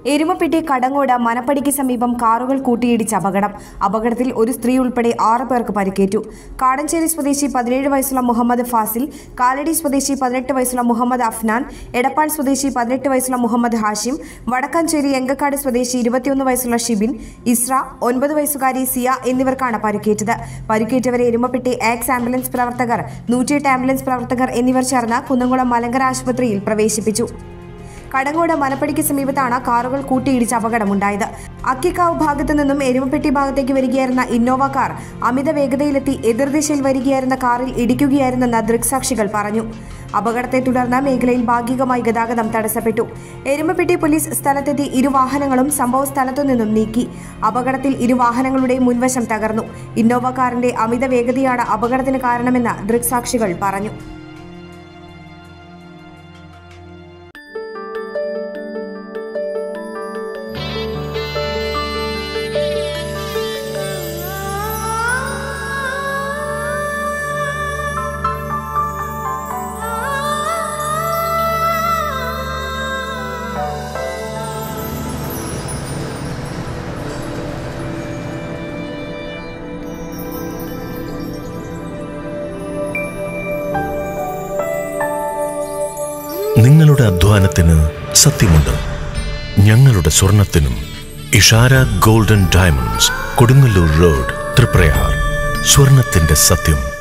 എരുമപ്പെട്ടി കടങ്ങോട് മനപ്പടിക്ക് സമീപം കാറുകൾ കൂട്ടിയിടിച്ച് അപകടം അപകടത്തിൽ ഒരു സ്ത്രീ ഉൾപ്പെടെ ആറ് പേർക്ക് പരിക്കേറ്റു കാടഞ്ചേരി സ്വദേശി പതിനേഴ് വയസ്സുള്ള മുഹമ്മദ് ഫാസിൽ കാലടി സ്വദേശി പതിനെട്ട് വയസ്സുള്ള മുഹമ്മദ് അഫ്നാൻ എടപ്പാൾ സ്വദേശി പതിനെട്ട് വയസ്സുള്ള മുഹമ്മദ് ഹാഷിം വടക്കാഞ്ചേരി എങ്കക്കാട് സ്വദേശി ഇരുപത്തിയൊന്ന് വയസ്സുള്ള ഷിബിൻ ഇസ്ര ഒൻപത് വയസ്സുകാരി സിയ എന്നിവർക്കാണ് പരിക്കേറ്റത് പരിക്കേറ്റവരെ എരുമപ്പെട്ടി ആക്സ് ആംബുലൻസ് പ്രവർത്തകർ നൂറ്റിയെട്ട് ആംബുലൻസ് പ്രവർത്തകർ എന്നിവർ ചേർന്ന് കുന്നംകുളം മലങ്കര ആശുപത്രിയിൽ പ്രവേശിപ്പിച്ചു കടങ്ങോട് മനപ്പടിക്ക് സമീപത്താണ് കാറുകൾ കൂട്ടിയിടിച്ച് അപകടമുണ്ടായത് അക്കിക്കാവ് ഭാഗത്തു നിന്നും എരുമപ്പെട്ടി ഭാഗത്തേക്ക് വരികയായിരുന്ന ഇന്നോവ കാർ അമിത വേഗതയിലെത്തി എതിർദിശയിൽ വരികയായിരുന്ന കാറിൽ ഇടിക്കുകയായിരുന്നെന്ന് ദൃക്സാക്ഷികൾ പറഞ്ഞു അപകടത്തെ തുടർന്ന് മേഖലയിൽ ഭാഗികമായി ഗതാഗതം തടസ്സപ്പെട്ടു എരുമപ്പെട്ടി പോലീസ് സ്ഥലത്തെത്തി ഇരു വാഹനങ്ങളും സംഭവ സ്ഥലത്തു നിന്നും നീക്കി അപകടത്തിൽ ഇരു വാഹനങ്ങളുടെയും മുൻവശം തകർന്നു ഇന്നോവ കാറിന്റെ അമിത വേഗതയാണ് അപകടത്തിന് കാരണമെന്ന് ദൃക്സാക്ഷികൾ പറഞ്ഞു നിങ്ങളുടെ അധ്വാനത്തിന് സത്യമുണ്ട് ഞങ്ങളുടെ സ്വർണത്തിനും Ishara golden diamonds Kodungallur road Triprayar സ്വർണത്തിന്റെ സത്യം